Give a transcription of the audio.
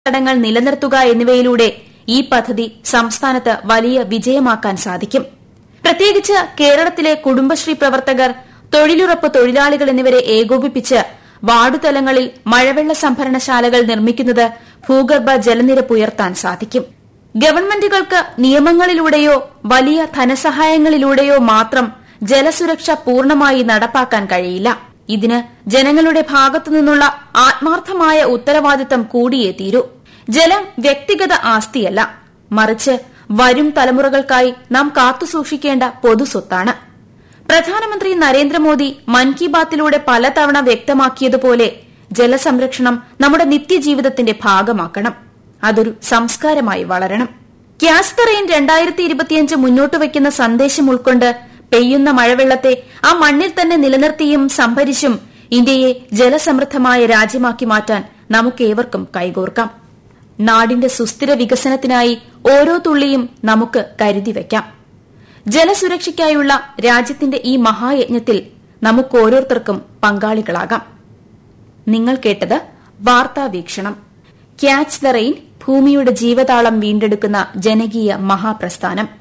തടങ്ങൾ നിലനിർത്തുക എന്നിവയിലൂടെ ഈ പദ്ധതി സംസ്ഥാനത്ത് വലിയ വിജയമാക്കാൻ സാധിക്കും പ്രത്യേകിച്ച് കേരളത്തിലെ കുടുംബശ്രീ പ്രവർത്തകർ തൊഴിലുറപ്പ് തൊഴിലാളികൾ എന്നിവരെ ഏകോപിപ്പിച്ച് വാർഡുതലങ്ങളിൽ മഴവെള്ള സംഭരണശാലകൾ നിർമ്മിക്കുന്നത് ഭൂഗർഭ ജലനിരപ്പ് ഉയർത്താൻ സാധിക്കും ഗവൺമെന്റുകൾക്ക് നിയമങ്ങളിലൂടെയോ വലിയ ധനസഹായങ്ങളിലൂടെയോ മാത്രം ജലസുരക്ഷ പൂർണ്ണമായി നടപ്പാക്കാൻ കഴിയില്ല ഇതിന് ജനങ്ങളുടെ ഭാഗത്തുനിന്നുള്ള ആത്മാർത്ഥമായ ഉത്തരവാദിത്തം കൂടിയേ തീരൂ ജലം വ്യക്തിഗത ആസ്തിയല്ല മറിച്ച് വരും തലമുറകൾക്കായി നാം കാത്തുസൂക്ഷിക്കേണ്ട പൊതുസ്വത്താണ് പ്രധാനമന്ത്രി നരേന്ദ്രമോദി മൻ കി ബാത്തിലൂടെ പലതവണ വ്യക്തമാക്കിയതുപോലെ ജലസംരക്ഷണം നമ്മുടെ നിത്യജീവിതത്തിന്റെ ഭാഗമാക്കണം അതൊരു സംസ്കാരമായി വളരണം ക്യാച്ച് ദ റെയിൻ രണ്ടായിരത്തി ഇരുപത്തിയഞ്ച് മുന്നോട്ട് വയ്ക്കുന്ന സന്ദേശം ഉൾക്കൊണ്ട് പെയ്യുന്ന മഴവെള്ളത്തെ ആ മണ്ണിൽ തന്നെ നിലനിർത്തിയും സംഭരിച്ചും ഇന്ത്യയെ ജലസമൃദ്ധമായ രാജ്യമാക്കി മാറ്റാൻ നമുക്കേവർക്കും കൈകോർക്കാം നാടിന്റെ സുസ്ഥിര വികസനത്തിനായി ഓരോ തുള്ളിയും നമുക്ക് കരുതി വയ്ക്കാം ജലസുരക്ഷയ്ക്കായുള്ള രാജ്യത്തിന്റെ ഈ മഹായജ്ഞത്തിൽ നമുക്കോരോരുത്തർക്കും പങ്കാളികളാകാം നിങ്ങൾ കേട്ടത് വാർത്താ വീക്ഷണം ക്യാച്ച് ദ റെയിൻ ഭൂമിയുടെ ജീവതാളം വീണ്ടെടുക്കുന്ന ജനകീയ മഹാപ്രസ്ഥാനം